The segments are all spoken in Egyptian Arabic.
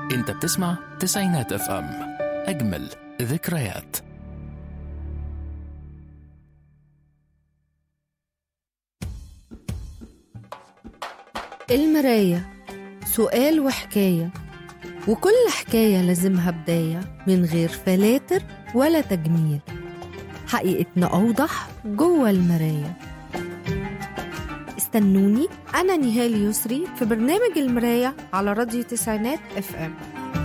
انت بتسمع تسعينات اف ام اجمل ذكريات المراية سؤال وحكاية وكل حكاية لازمها بداية من غير فلاتر ولا تجميل حقيقتنا أوضح جوه المراية استنوني أنا نهال يسري في برنامج المراية على راديو تسعينات اف ام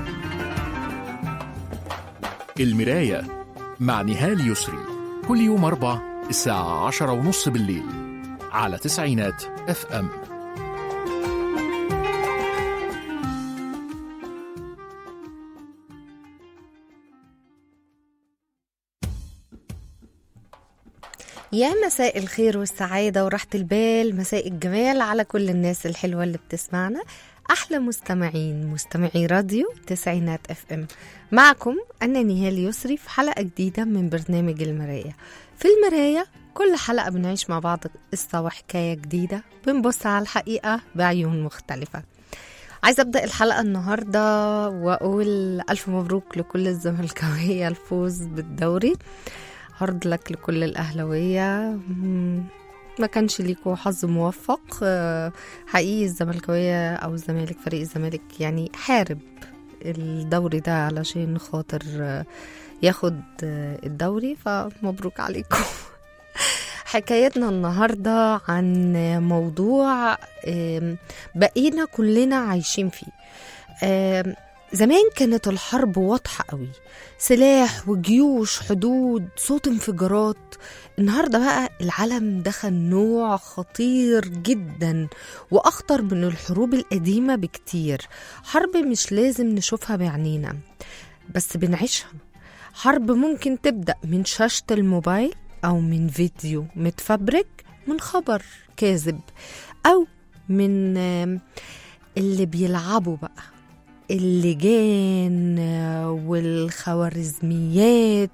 المراية مع نهال يسري كل يوم أربع الساعة عشرة ونص بالليل على تسعينات اف ام يا مساء الخير والسعادة وراحة البال مساء الجمال على كل الناس الحلوة اللي بتسمعنا أحلى مستمعين مستمعي راديو تسعينات اف ام معكم أنا نهال يسري في حلقة جديدة من برنامج المراية في المراية كل حلقة بنعيش مع بعض قصة وحكاية جديدة بنبص على الحقيقة بعيون مختلفة عايزة أبدأ الحلقة النهاردة وأقول ألف مبروك لكل الزملكاوية الفوز بالدوري هارد لك لكل الأهلوية مم، ما كانش ليكوا حظ موفق آه، حقيقي الزملكاوية أو الزمالك فريق الزمالك يعني حارب الدوري ده علشان خاطر آه، ياخد آه، الدوري فمبروك عليكم حكايتنا النهاردة عن موضوع آم، بقينا كلنا عايشين فيه آم، زمان كانت الحرب واضحة قوي سلاح وجيوش حدود صوت انفجارات النهارده بقى العالم دخل نوع خطير جدا واخطر من الحروب القديمه بكتير حرب مش لازم نشوفها بعينينا بس بنعيشها حرب ممكن تبدا من شاشه الموبايل او من فيديو متفبرك من خبر كاذب او من آم، اللي بيلعبوا بقى اللجان آه، والخوارزميات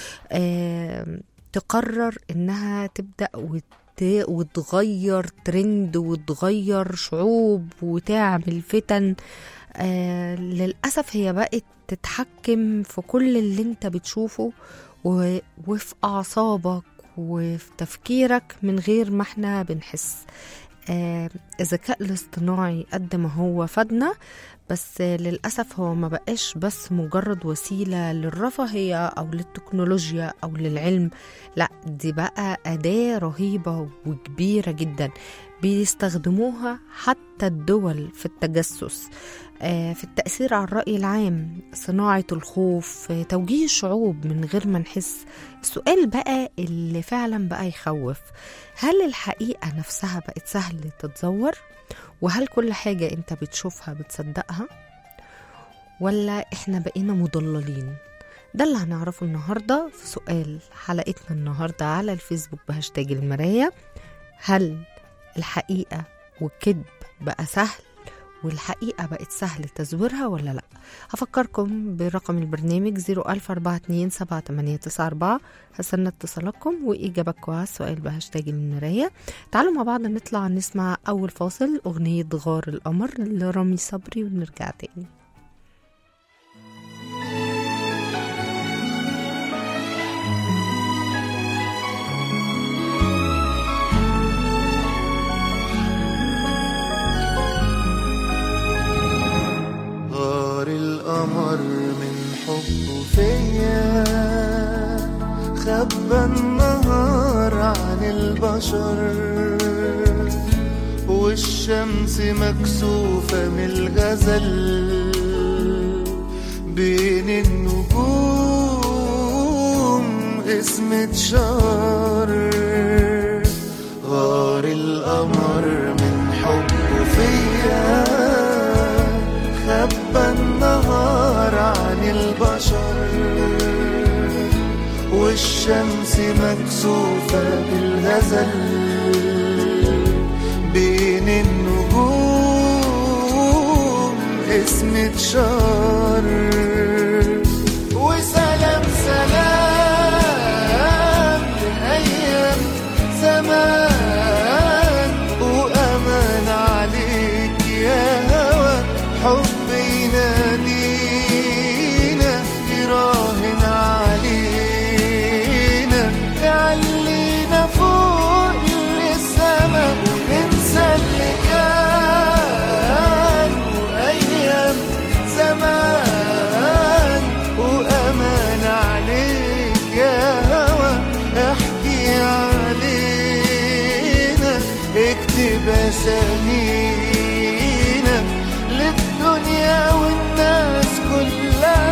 آم، تقرر انها تبدا وت... وتغير ترند وتغير شعوب وتعمل فتن آه للأسف هي بقت تتحكم في كل اللي انت بتشوفه و... وفي أعصابك وفي تفكيرك من غير ما احنا بنحس آه الذكاء الاصطناعي قد ما هو فادنا بس للأسف هو ما بقاش بس مجرد وسيلة للرفاهية أو للتكنولوجيا أو للعلم لا دي بقى أداة رهيبة وكبيرة جدا بيستخدموها حتى الدول في التجسس آه، في التأثير على الرأي العام صناعة الخوف آه، توجيه الشعوب من غير ما نحس السؤال بقى اللي فعلا بقى يخوف هل الحقيقة نفسها بقت سهل تتزور؟ وهل كل حاجة انت بتشوفها بتصدقها ولا احنا بقينا مضللين ده اللي هنعرفه النهاردة في سؤال حلقتنا النهاردة على الفيسبوك بهاشتاج المراية هل الحقيقة والكذب بقى سهل والحقيقة بقت سهل تزويرها ولا لأ هفكركم برقم البرنامج 004278894 هستنى اتصالاتكم وإجابتكم على السؤال بهاشتاج المراية تعالوا مع بعض نطلع نسمع أول فاصل أغنية غار القمر لرامي صبري ونرجع تاني غار القمر من حبه فيا خبى النهار عن البشر والشمس مكسوفة من الغزل بين النجوم اسمة شهر غار القمر من حبه فيا خبى النهار عن البشر والشمس مكسوفة بالغزل بين النجوم اسمة شهر وسلام سلام لأيام زمان وأمان عليك يا هوى حب ينادي أسامينا للدنيا والناس كلها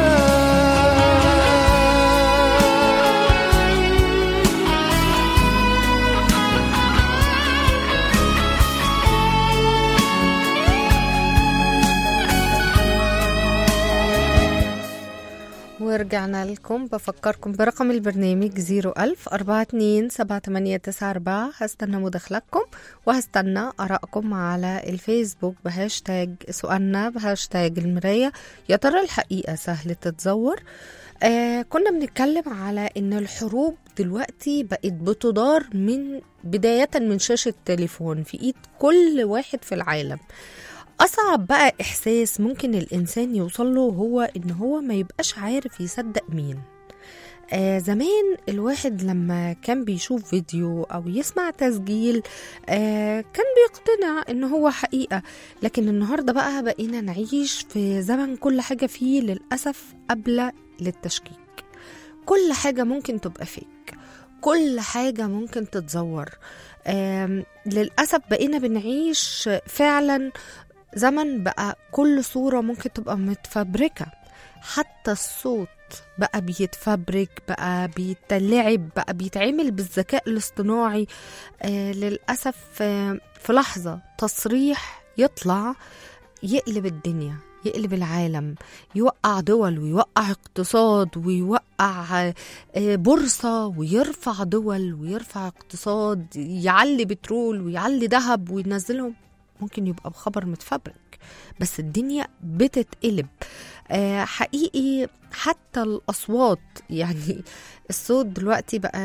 ورجعنا لكم بفكركم برقم البرنامج 01000 42 7894 هستنى مداخلتكم وهستنى آرائكم على الفيسبوك بهاشتاج سؤالنا بهاشتاج المراية يا ترى الحقيقة سهل تتزور آه كنا بنتكلم على ان الحروب دلوقتي بقت بتدار من بداية من شاشة تليفون في ايد كل واحد في العالم أصعب بقى إحساس ممكن الإنسان يوصل له هو إن هو ما يبقاش عارف يصدق مين آه زمان الواحد لما كان بيشوف فيديو أو يسمع تسجيل آه كان بيقتنع إن هو حقيقة لكن النهاردة بقى بقينا نعيش في زمن كل حاجة فيه للأسف قبل للتشكيك كل حاجة ممكن تبقى فيك كل حاجة ممكن تتزور آم، للأسف بقينا بنعيش فعلا زمن بقى كل صورة ممكن تبقى متفبركة حتى الصوت بقى بيتفبرك بقى بيتلعب بقى بيتعمل بالذكاء الاصطناعي آه للأسف آه في لحظة تصريح يطلع يقلب الدنيا يقلب العالم يوقع دول ويوقع اقتصاد ويوقع آه، بورصة ويرفع دول ويرفع اقتصاد يعلي بترول ويعلي ذهب وينزلهم ممكن يبقى بخبر متفبرك بس الدنيا بتتقلب آه حقيقي حتى الأصوات يعني الصوت دلوقتي بقى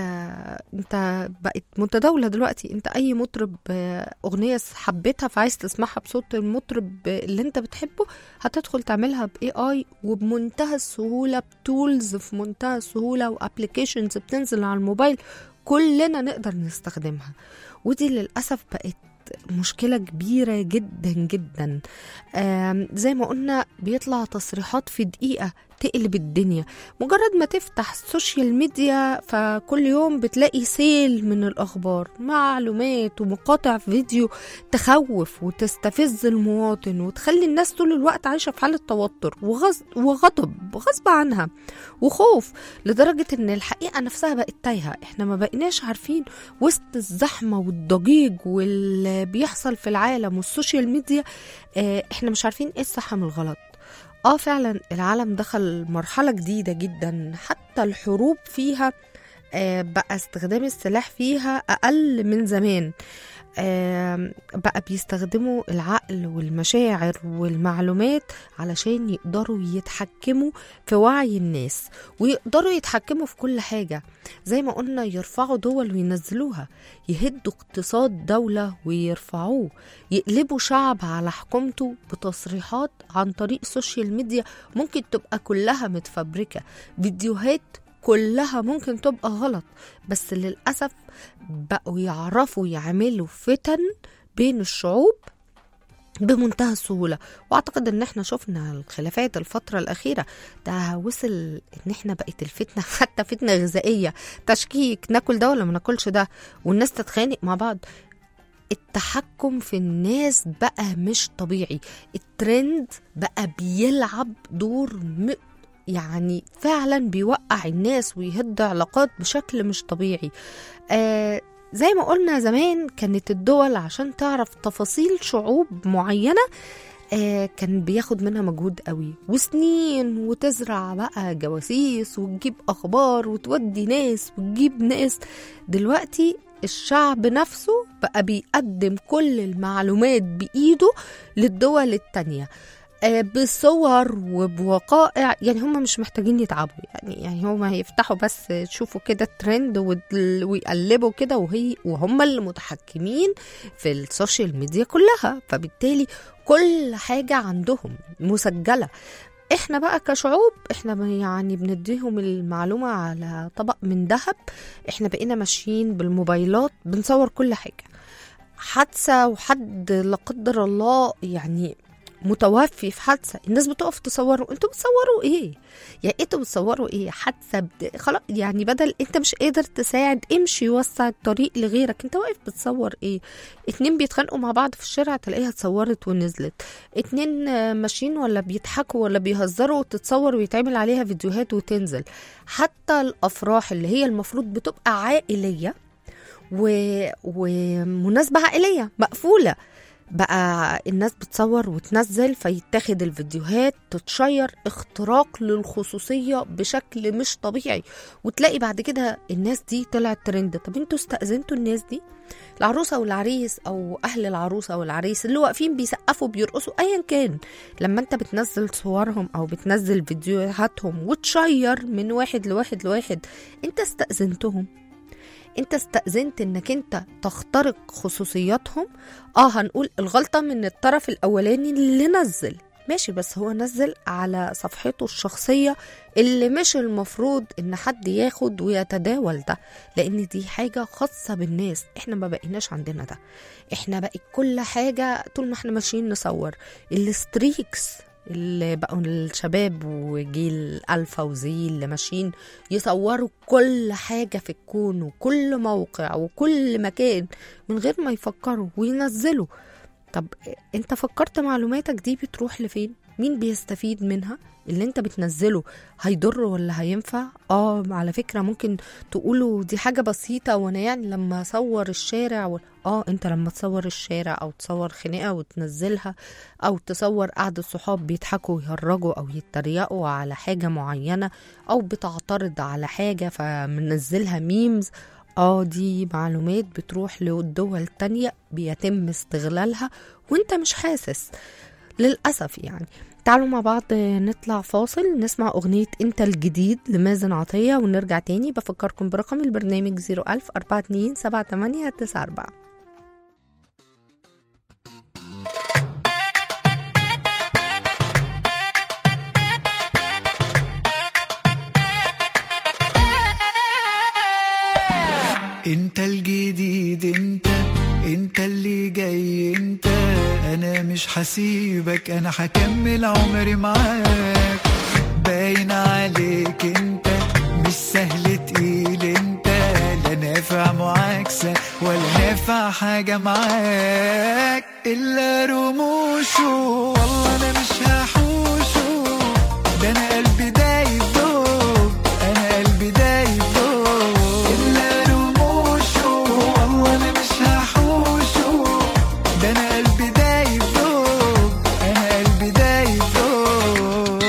انت بقت متداولة دلوقتي انت اي مطرب آه، اغنية حبيتها فعايز تسمعها بصوت المطرب اللي انت بتحبه هتدخل تعملها باي اي وبمنتهى السهولة بتولز في منتهى السهولة وابلكيشنز بتنزل على الموبايل كلنا نقدر نستخدمها ودي للأسف بقت مشكلة كبيرة جدا جدا آم، زي ما قلنا بيطلع تصريحات في دقيقة تقلب الدنيا مجرد ما تفتح السوشيال ميديا فكل يوم بتلاقي سيل من الأخبار معلومات ومقاطع فيديو تخوف وتستفز المواطن وتخلي الناس طول الوقت عايشة في حالة توتر وغز وغضب غصب عنها وخوف لدرجة ان الحقيقة نفسها بقت تايهة احنا ما بقيناش عارفين وسط الزحمة والضجيج واللي بيحصل في العالم والسوشيال ميديا اه احنا مش عارفين ايه الصح من الغلط اه فعلا العالم دخل مرحلة جديدة جدا حتى الحروب فيها آه بقى استخدام السلاح فيها أقل من زمان آه بقى بيستخدموا العقل والمشاعر والمعلومات علشان يقدروا يتحكموا في وعي الناس ويقدروا يتحكموا في كل حاجة زي ما قلنا يرفعوا دول وينزلوها يهدوا اقتصاد دولة ويرفعوه يقلبوا شعب على حكومته بتصريحات عن طريق السوشيال ميديا ممكن تبقى كلها متفبركة فيديوهات كلها ممكن تبقى غلط بس للأسف بقوا يعرفوا يعملوا فتن بين الشعوب بمنتهى السهولة واعتقد ان احنا شفنا الخلافات الفترة الاخيرة ده وصل ان احنا بقت الفتنة حتى فتنة غذائية تشكيك ناكل ده ولا ما ناكلش ده والناس تتخانق مع بعض التحكم في الناس بقى مش طبيعي الترند بقى بيلعب دور م... يعني فعلا بيوقع الناس ويهد علاقات بشكل مش طبيعي آه زي ما قلنا زمان كانت الدول عشان تعرف تفاصيل شعوب معينة آه كان بياخد منها مجهود قوي وسنين وتزرع بقى جواسيس وتجيب أخبار وتودي ناس وتجيب ناس دلوقتي الشعب نفسه بقى بيقدم كل المعلومات بإيده للدول التانية آه، بصور وبوقائع يعني هم مش محتاجين يتعبوا يعني يعني هم هيفتحوا بس تشوفوا كده الترند وال- ويقلبوا كده وهي وهم اللي متحكمين في السوشيال ميديا كلها فبالتالي كل حاجة عندهم مسجلة احنا بقى كشعوب احنا ب- يعني بنديهم المعلومة على طبق من ذهب احنا بقينا ماشيين بالموبايلات بنصور كل حاجة حادثة وحد لا قدر الله يعني متوفي في حادثه الناس بتقف تصوروا انتوا بتصوروا ايه يعني انتوا بتصوروا ايه حادثه بد... خلاص يعني بدل انت مش قادر تساعد امشي وسع الطريق لغيرك انت واقف بتصور ايه اتنين بيتخانقوا مع بعض في الشارع تلاقيها اتصورت ونزلت اتنين آه، ماشيين ولا بيضحكوا ولا بيهزروا وتتصور ويتعمل عليها فيديوهات وتنزل حتى الافراح اللي هي المفروض بتبقى عائليه و... ومناسبة عائلية مقفولة بقى الناس بتصور وتنزل فيتاخد الفيديوهات تتشير اختراق للخصوصية بشكل مش طبيعي وتلاقي بعد كده الناس دي طلعت ترند طب انتوا استأذنتوا الناس دي العروسة والعريس او اهل العروسة والعريس اللي واقفين بيسقفوا بيرقصوا ايا كان لما انت بتنزل صورهم او بتنزل فيديوهاتهم وتشير من واحد لواحد لواحد انت استأذنتهم انت استأذنت انك انت تخترق خصوصياتهم اه هنقول الغلطة من الطرف الاولاني اللي نزل ماشي بس هو نزل على صفحته الشخصية اللي مش المفروض ان حد ياخد ويتداول ده لان دي حاجة خاصة بالناس احنا ما بقيناش عندنا ده احنا بقت كل حاجة طول ما احنا ماشيين نصور الستريكس اللي بقوا الشباب وجيل الفا وزي اللي ماشيين يصوروا كل حاجة في الكون وكل موقع وكل مكان من غير ما يفكروا وينزلوا طب انت فكرت معلوماتك دي بتروح لفين مين بيستفيد منها اللي انت بتنزله هيضر ولا هينفع اه على فكرة ممكن تقولوا دي حاجة بسيطة وانا يعني لما اصور الشارع و... اه انت لما تصور الشارع او تصور خناقة وتنزلها او تصور قعدة صحاب بيضحكوا ويهرجوا او يتريقوا على حاجة معينة او بتعترض على حاجة فمنزلها ميمز اه دي معلومات بتروح لدول تانية بيتم استغلالها وانت مش حاسس للأسف يعني تعالوا مع بعض نطلع فاصل نسمع أغنية أنت الجديد لمازن عطية ونرجع تاني بفكركم برقم البرنامج 01000 42 78 94 انت الجديد انت انت اللي جاي انت انا مش هسيبك انا هكمل عمري معاك باين عليك انت مش سهل تقيل انت لا نافع معاكسة ولا نافع حاجة معاك الا رموشه والله انا مش هحوشه ده انا قلبي دايب دوب انا قلبي دايب دوب الا رموشه والله انا مش هحوشه ده انا قلبي دايب دوب انا قلبي دايب دوب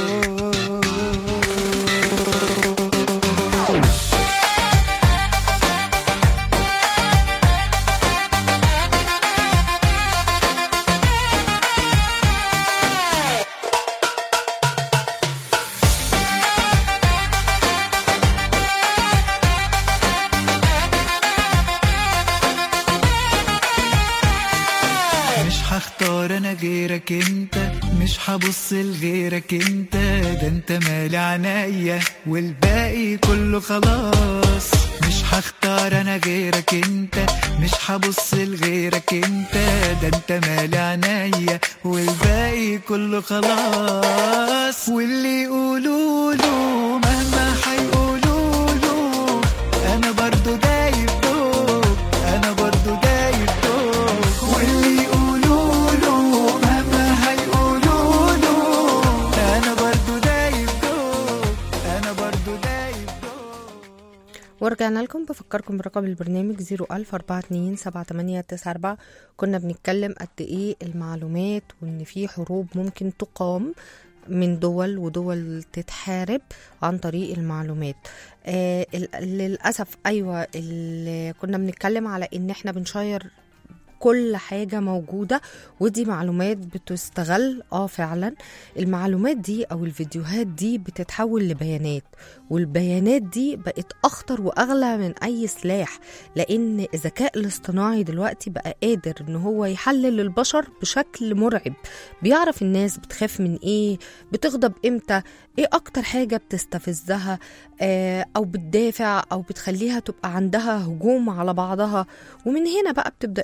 مش هختار انا غيرك انت مش هبص لغيرك انت ده انت مالي عنايا والباقي كله خلاص مش هختار انا غيرك انت مش هبص لغيرك انت ده انت مالي عنايا والباقي كله خلاص واللي يقولوا له مهما هيقولوا له انا برضو دايب دوب انا برضو دايب دوب واللي يقولوا له مهما هيقولوا له انا برضو دايب دوب انا برضو دايب دوب ورجعنا لكم بفكركم برقم البرنامج 01000 42 7894 كنا بنتكلم قد ايه المعلومات وان في حروب ممكن تقام من دول ودول تتحارب عن طريق المعلومات آه ال- للأسف أيوة اللي كنا بنتكلم على إن إحنا بنشير كل حاجة موجودة ودي معلومات بتستغل اه فعلا المعلومات دي او الفيديوهات دي بتتحول لبيانات والبيانات دي بقت اخطر واغلى من اي سلاح لان الذكاء الاصطناعي دلوقتي بقى قادر ان هو يحلل البشر بشكل مرعب بيعرف الناس بتخاف من ايه بتغضب امتى ايه اكتر حاجة بتستفزها آه او بتدافع او بتخليها تبقى عندها هجوم على بعضها ومن هنا بقى بتبدأ الحروب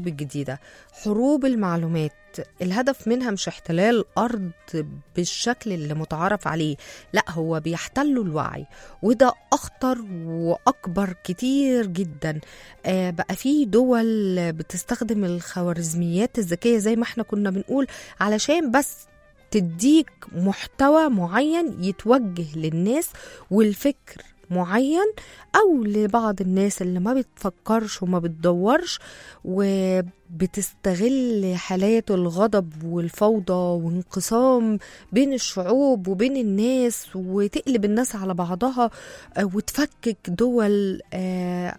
الحروب الجديدة حروب المعلومات الهدف منها مش احتلال الأرض بالشكل اللي متعارف عليه لا هو بيحتلوا الوعي وده أخطر وأكبر كتير جدا آه بقى في دول بتستخدم الخوارزميات الذكية زي ما احنا كنا بنقول علشان بس تديك محتوى معين يتوجه للناس والفكر معين او لبعض الناس اللي ما بتفكرش وما بتدورش وبتستغل حالات الغضب والفوضى وانقسام بين الشعوب وبين الناس وتقلب الناس على بعضها آه، وتفكك دول آه،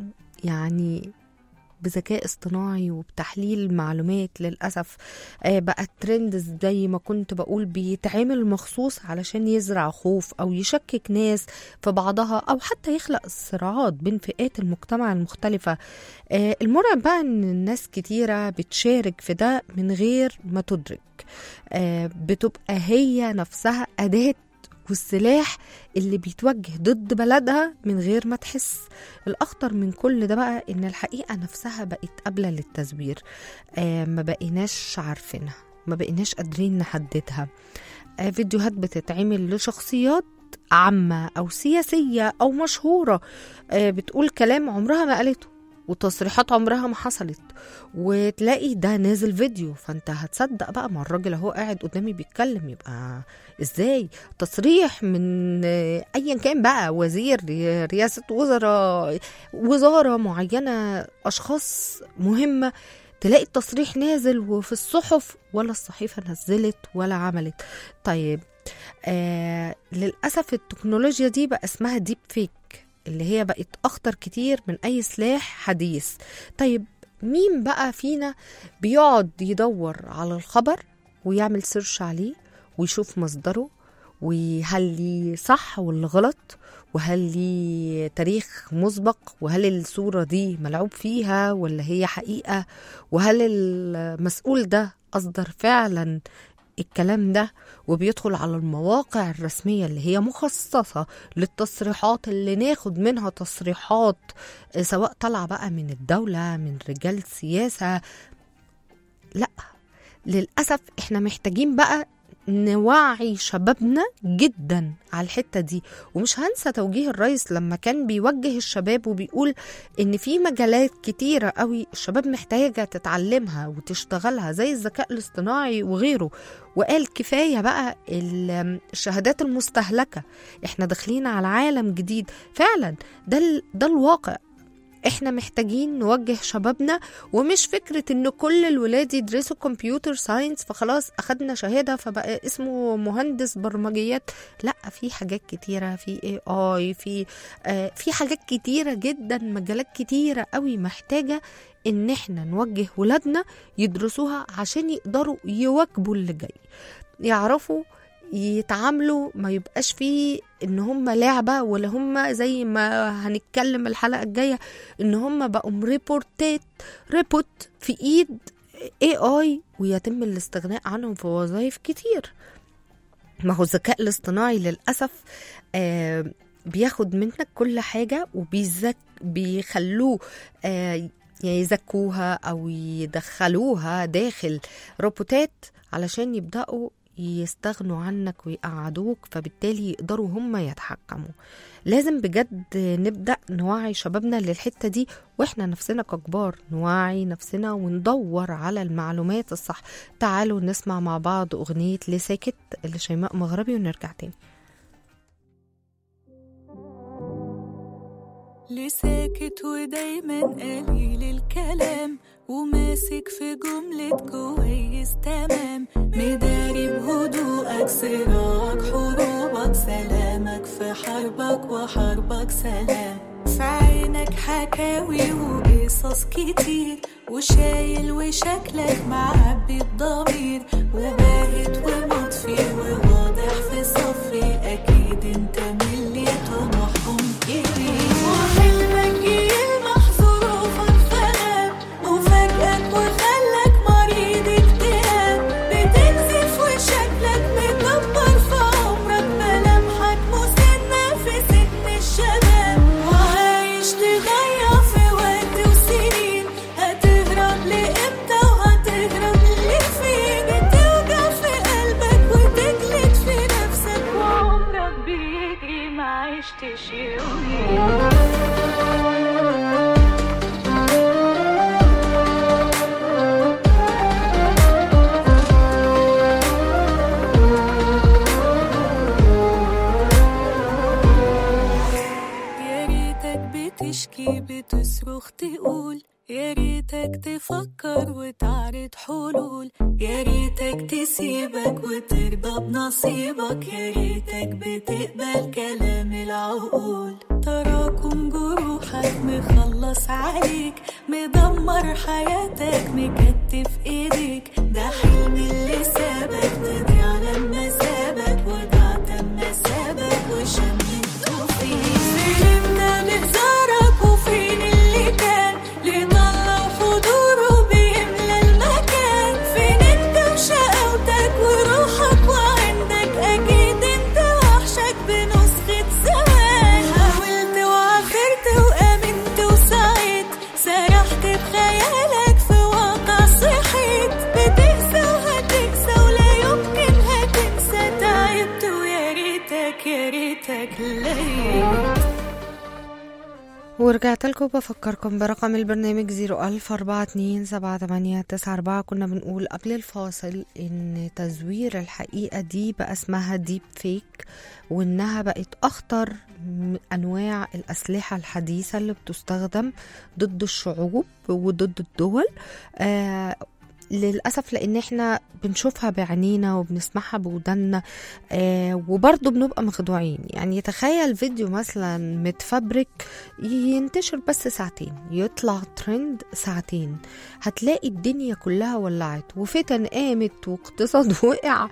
يعني بذكاء اصطناعي وبتحليل معلومات للأسف آه، بقى الترند زي ما كنت بقول بيتعمل مخصوص علشان يزرع خوف أو يشكك ناس في بعضها أو حتى يخلق صراعات بين فئات المجتمع المختلفة آه، المرعب بقى إن الناس كتيرة بتشارك في ده من غير ما تدرك آه، بتبقى هي نفسها أداة والسلاح اللي بيتوجه ضد بلدها من غير ما تحس الأخطر من كل ده بقى إن الحقيقة نفسها بقت قابلة للتزوير آه ما بقيناش عارفينها ما بقيناش قادرين نحددها آه فيديوهات بتتعمل لشخصيات عامة أو سياسية أو مشهورة آه بتقول كلام عمرها ما قالته وتصريحات عمرها ما حصلت وتلاقي ده نازل فيديو فانت هتصدق بقى ما الراجل اهو قاعد قدامي بيتكلم يبقى ازاي تصريح من آه، ايا كان بقى وزير رئاسة وزراء وزارة معينة اشخاص مهمة تلاقي التصريح نازل وفي الصحف ولا الصحيفة نزلت ولا عملت طيب آه للأسف التكنولوجيا دي بقى اسمها ديب فيك اللي هي بقت أخطر كتير من أي سلاح حديث طيب مين بقى فينا بيقعد يدور على الخبر ويعمل سيرش عليه ويشوف مصدره وهل ليه صح ولا غلط وهل ليه تاريخ مسبق وهل الصورة دي ملعوب فيها ولا هي حقيقة وهل المسؤول ده أصدر فعلا الكلام ده وبيدخل على المواقع الرسمية اللي هي مخصصة للتصريحات اللي ناخد منها تصريحات آه، سواء طالعة بقى من الدولة من رجال سياسة لا للأسف احنا محتاجين بقى نوعي شبابنا جدا على الحتة دي ومش هنسى توجيه الرئيس لما كان بيوجه الشباب وبيقول ان في مجالات كتيرة قوي الشباب محتاجة تتعلمها وتشتغلها زي الذكاء الاصطناعي وغيره وقال كفاية بقى ال- الشهادات المستهلكة احنا داخلين على عالم جديد فعلا ده, ال- ده الواقع احنا محتاجين نوجه شبابنا ومش فكرة ان كل الولاد يدرسوا كمبيوتر ساينس فخلاص اخدنا شهادة فبقى اسمه مهندس برمجيات لا في حاجات كتيرة في اي اي في آه في حاجات كتيرة جدا مجالات كتيرة قوي محتاجة ان احنا نوجه ولادنا يدرسوها عشان يقدروا يواكبوا اللي جاي يعرفوا يتعاملوا ما يبقاش فيه ان هم لعبة ولا هم زي ما هنتكلم الحلقة الجاية ان هم بقوا ريبورتات ريبوت في ايد اي اي ويتم الاستغناء عنهم في وظائف كتير ما هو الذكاء الاصطناعي للأسف آه بياخد منك كل حاجة وبيزك بيخلوه آه يزكوها أو يدخلوها داخل روبوتات علشان يبدأوا يستغنوا عنك ويقعدوك فبالتالي يقدروا هم يتحكموا لازم بجد نبدأ نوعي شبابنا للحتة دي واحنا نفسنا ككبار نوعي نفسنا وندور على المعلومات الصح تعالوا نسمع مع بعض أغنية لساكت لشيماء مغربي ونرجع تاني ليه ساكت ودايما قليل الكلام وماسك في جملة كويس تمام مداري بهدوءك صراعك حروبك سلامك في حربك وحربك سلام في عينك حكاوي وقصص كتير وشايل وشكلك معبي الضمير وباهت ومطفي وواضح في صفي أكيد انت من اللي طموحهم كبير وحلمك يلمح ظروفك فغاب وفجأة وخلك مريض اكتئاب بتنزف وشكلك مكبر في عمرك ملامحك مسنة في سن الشباب وعايش تضيع في وقت وسنين هتهرب ليه عشتش يومين يا ريتك بتشكي بتصرخ تقول يا ريتك تفكر وتعرض حلول يا ريتك تسيبك وترضى بنصيبك يا ريتك بتقبل كلام العقول تراكم جروحك مخلص عليك مدمر حياتك مكتف ايديك ده حلم اللي سابك تضيع لما سابك وضعت اما سابك وشمته فيه فهمنا بهزارك وفين اللي كان اللي طلع حضوره بيملى المكان فين انت وشقاوتك وروحك وعندك اكيد انت وحشك بنسخة زمان حاولت وعافرت وامنت وسعيت سرحت بخيالك في واقع صحيت بتنسى وهتنسى ولا يمكن هتنسى تعبت ويا ريتك يا ريتك لقيت ورجعت لكم بفكركم برقم البرنامج 004278994 كنا بنقول قبل الفاصل ان تزوير الحقيقة دي بقى اسمها ديب فيك وانها بقت اخطر م- انواع الاسلحة الحديثة اللي بتستخدم ضد الشعوب وضد الدول آه للأسف لأن احنا بنشوفها بعينينا وبنسمعها بودنا آه وبرضه بنبقى مخدوعين يعني تخيل فيديو مثلا متفبرك ينتشر بس ساعتين يطلع ترند ساعتين هتلاقي الدنيا كلها ولعت وفتن قامت واقتصاد وقع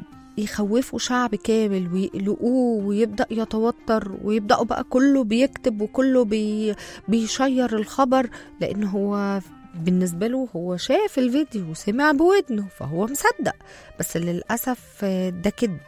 يخوفوا شعب كامل ويقلقوه ويبدأ يتوتر ويبدأوا بقى كله بيكتب وكله بي بيشير الخبر لأن هو بالنسبة له هو شاف الفيديو وسمع بودنه فهو مصدق بس للأسف آه، ده كذب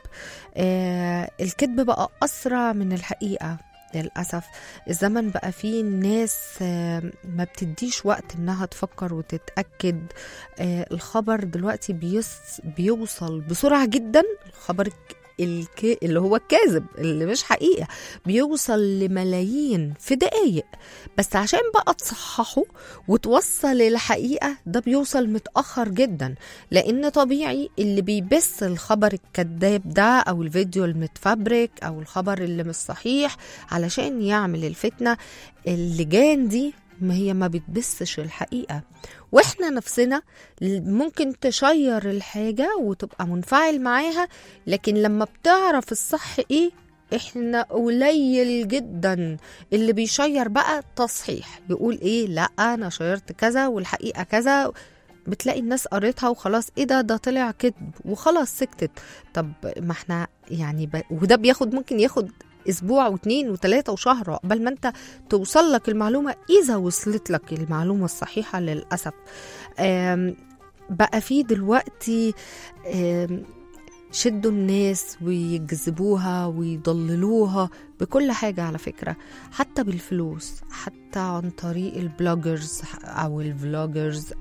آه، الكذب بقى أسرع من الحقيقة للأسف الزمن بقى فيه ناس آه، ما بتديش وقت إنها تفكر وتتأكد آه، الخبر دلوقتي بيص بيوصل بسرعة جدا الخبر الك- الك... اللي هو الكاذب اللي مش حقيقة بيوصل لملايين في دقايق بس عشان بقى تصححه وتوصل الحقيقة ده بيوصل متأخر جدا لأن طبيعي اللي بيبث الخبر الكذاب ده أو الفيديو المتفبرك أو الخبر اللي مش صحيح علشان يعمل الفتنة اللجان دي ما هي ما بتبثش الحقيقة واحنا نفسنا ممكن تشير الحاجة وتبقى منفعل معاها لكن لما بتعرف الصح ايه احنا قليل جدا اللي بيشير بقى تصحيح يقول ايه لا انا شيرت كذا والحقيقة كذا بتلاقي الناس قريتها وخلاص ايه ده ده طلع كذب وخلاص سكتت طب ما احنا يعني ب... وده بياخد ممكن ياخد اسبوع واتنين وتلاتة وشهر قبل ما انت توصل لك المعلومة اذا وصلت لك المعلومة الصحيحة للأسف آم، بقى في دلوقتي آم، شدوا الناس ويجذبوها ويضللوها بكل حاجة على فكرة حتى بالفلوس حتى عن طريق البلوجرز أو الفلوجرز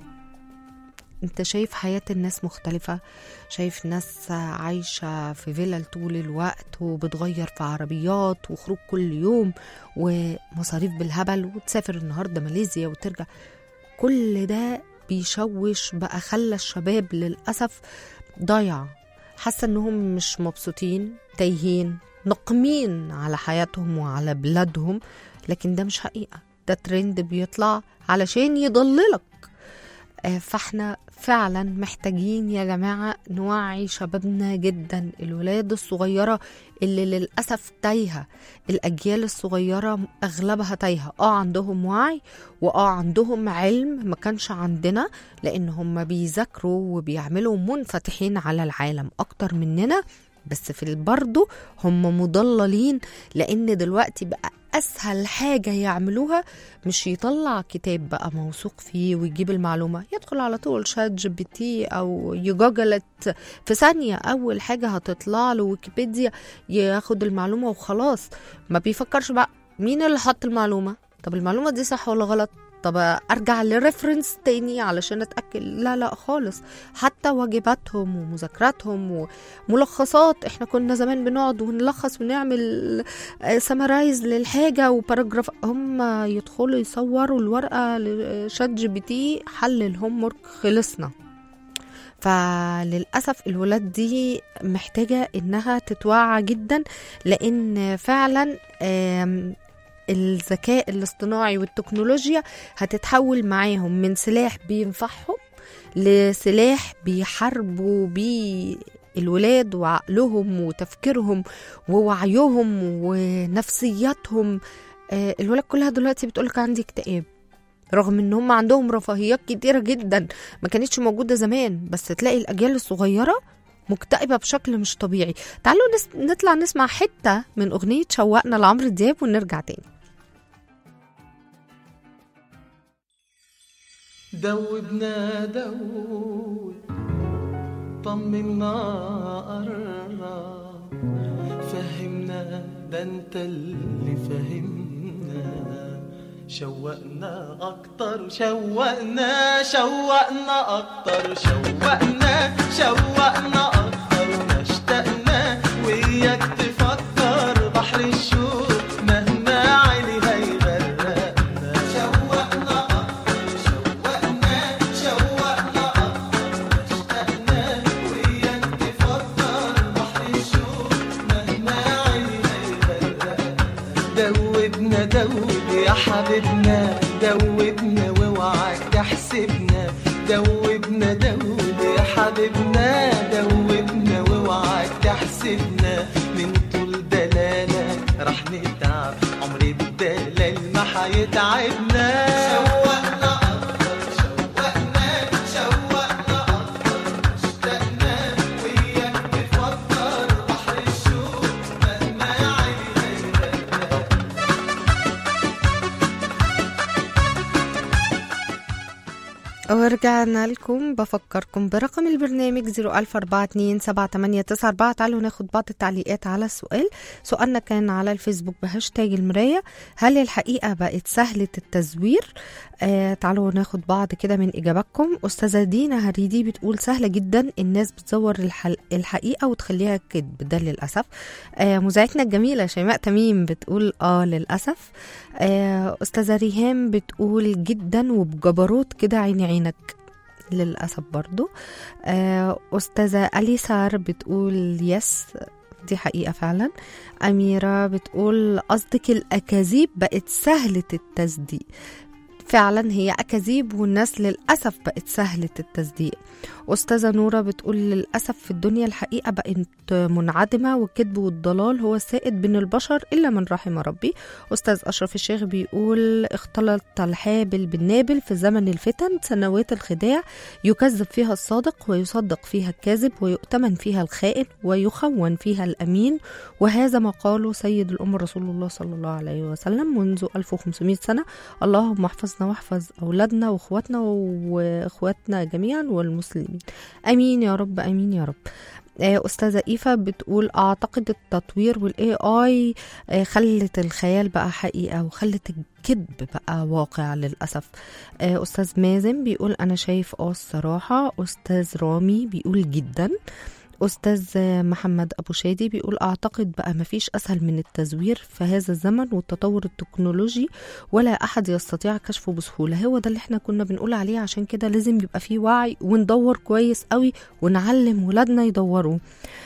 انت شايف حياة الناس مختلفة شايف ناس عايشة في فيلل طول الوقت وبتغير في عربيات وخروج كل يوم ومصاريف بالهبل وتسافر النهاردة ماليزيا وترجع كل ده بيشوش بقى خلى الشباب للأسف ضايع حاسة انهم مش مبسوطين تايهين نقمين على حياتهم وعلى بلادهم لكن ده مش حقيقة ده ترند بيطلع علشان يضللك آه، فاحنا فعلا محتاجين يا جماعة نوعي شبابنا جدا الولاد الصغيرة اللي للأسف تايهة الأجيال الصغيرة أغلبها تايهة اه عندهم وعي واه عندهم علم ما كانش عندنا لأن هم بيذاكروا وبيعملوا منفتحين على العالم أكتر مننا بس في برضه هم مضللين لأن دلوقتي بقى أسهل حاجة يعملوها مش يطلع كتاب بقى موثوق فيه ويجيب المعلومة يدخل على طول شات جي بي تي أو يجوجلت في ثانية أول حاجة هتطلع له ويكيبيديا ياخد المعلومة وخلاص ما بيفكرش بقى مين اللي حط المعلومة طب المعلومة دي صح ولا غلط طب ارجع لريفرنس تاني علشان اتاكد لا لا خالص حتى واجباتهم ومذاكراتهم وملخصات احنا كنا زمان بنقعد ونلخص ونعمل سمرايز للحاجه وباراجراف هم يدخلوا يصوروا الورقه لشات جي بي تي حل الهوم ورك خلصنا فللأسف الولاد دي محتاجة إنها تتوعى جدا لأن فعلا آم، الذكاء الاصطناعي والتكنولوجيا هتتحول معاهم من سلاح بينفعهم لسلاح بيحاربوا بيه الولاد وعقلهم وتفكيرهم ووعيهم ونفسياتهم آه، الولاد كلها دلوقتي بتقولك عندي اكتئاب رغم ان هم عندهم رفاهيات كتيره جدا ما كانتش موجوده زمان بس تلاقي الاجيال الصغيره مكتئبه بشكل مش طبيعي تعالوا نس... نطلع نسمع حته من اغنيه شوقنا لعمرو دياب ونرجع تاني دوبنا دوب طمنا قرب فهمنا ده انت اللي فهمنا شوقنا اكتر شوقنا شوقنا اكتر شوقنا شوقنا اكتر ما اشتقنا وياك تفكر بحر الشوق مهما عيني هيغرقنا شوقنا اكتر شوقنا شوقنا اكتر ما اشتقنا وياك تفكر بحر الشوق مهما عيني هيغرقنا دوبنا دوب يا حبيبنا دوبنا واوعى تحسبنا دوبنا دوب يا حبيبنا دوبنا واوعى تحسبنا من طول دلالة راح نتعب عمري بالدلال ما حيتعبنا شوقنا أكتر شوقنا شوقنا أكتر اشتقنا وياك تفكر بحر الشوق مهما عيني هيغرقنا ورجعنا لكم بفكركم برقم البرنامج 004278994 تعالوا ناخد بعض التعليقات على السؤال سؤالنا كان على الفيسبوك بهاشتاج المراية هل الحقيقة بقت سهلة التزوير آه تعالوا ناخد بعض كده من إجاباتكم أستاذة دينا هريدي بتقول سهلة جدا الناس بتزور الحل... الحقيقة وتخليها كذب ده للأسف آه مذيعتنا الجميلة شيماء تميم بتقول آه للأسف آه أستاذة ريهام بتقول جدا وبجبروت كده عيني عينك للأسف برضو آه أستاذة أليسار بتقول يس دي حقيقة فعلا أميرة بتقول قصدك الأكاذيب بقت سهلة التصديق فعلا هي أكاذيب والناس للأسف بقت سهلة التصديق أستاذة نورة بتقول للأسف في الدنيا الحقيقة بقت منعدمة والكذب والضلال هو السائد بين البشر إلا من رحم ربي أستاذ أشرف الشيخ بيقول اختلط الحابل بالنابل في زمن الفتن سنوات الخداع يكذب فيها الصادق ويصدق فيها الكاذب ويؤتمن فيها الخائن ويخون فيها الأمين وهذا ما قاله سيد الأمة رسول الله صلى الله عليه وسلم منذ 1500 سنة اللهم احفظنا واحفظ أولادنا وإخواتنا وإخواتنا جميعا والمسلمين امين يا رب امين يا رب آه، استاذه ايفا بتقول اعتقد التطوير والاي اي خلت الخيال بقى حقيقه وخلت الكذب بقى واقع للاسف آه، استاذ مازن بيقول انا شايف اه الصراحه استاذ رامي بيقول جدا أستاذ محمد أبو شادي بيقول أعتقد بقى مفيش أسهل من التزوير في هذا الزمن والتطور التكنولوجي ولا أحد يستطيع كشفه بسهولة هو ده اللي احنا كنا بنقول عليه عشان كده لازم يبقى فيه وعي وندور كويس قوي ونعلم ولادنا يدوروا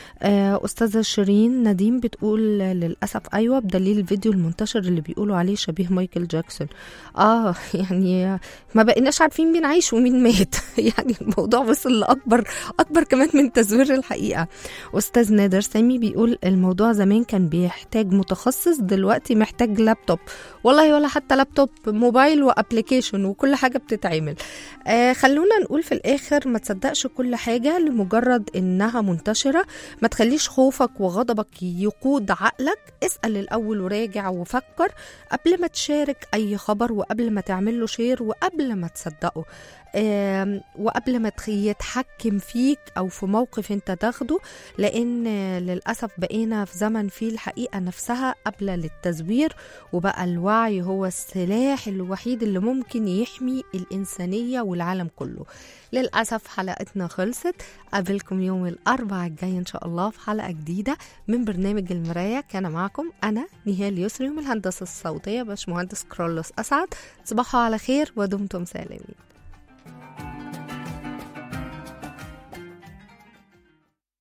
آه، أستاذة شيرين نديم بتقول للأسف أيوة بدليل الفيديو المنتشر اللي بيقولوا عليه شبيه مايكل جاكسون آه يعني ما بقيناش عارفين مين عايش ومين مات يعني الموضوع وصل لأكبر أكبر كمان من تزوير الحقيقة أستاذ نادر سامي بيقول الموضوع زمان كان بيحتاج متخصص دلوقتي محتاج لابتوب والله ولا حتى لابتوب موبايل وابلكيشن وكل حاجة بتتعمل آه خلونا نقول في الآخر ما تصدقش كل حاجة لمجرد إنها منتشرة ما تخليش خوفك وغضبك يقود عقلك اسأل الأول وراجع وفكر قبل ما تشارك أي خبر وقبل ما تعمل له شير وقبل ما تصدقه آم، وقبل ما تخ- يتحكم فيك او في موقف انت تاخده لان آه، للاسف بقينا في زمن فيه الحقيقه نفسها قابله للتزوير وبقى الوعي هو السلاح الوحيد اللي ممكن يحمي الانسانيه والعالم كله للاسف حلقتنا خلصت قابلكم يوم الاربعاء الجاي ان شاء الله في حلقه جديده من برنامج المرايه كان معكم انا نهال يسري من الهندسه الصوتيه باشمهندس كرولوس اسعد تصبحوا على خير ودمتم سالمين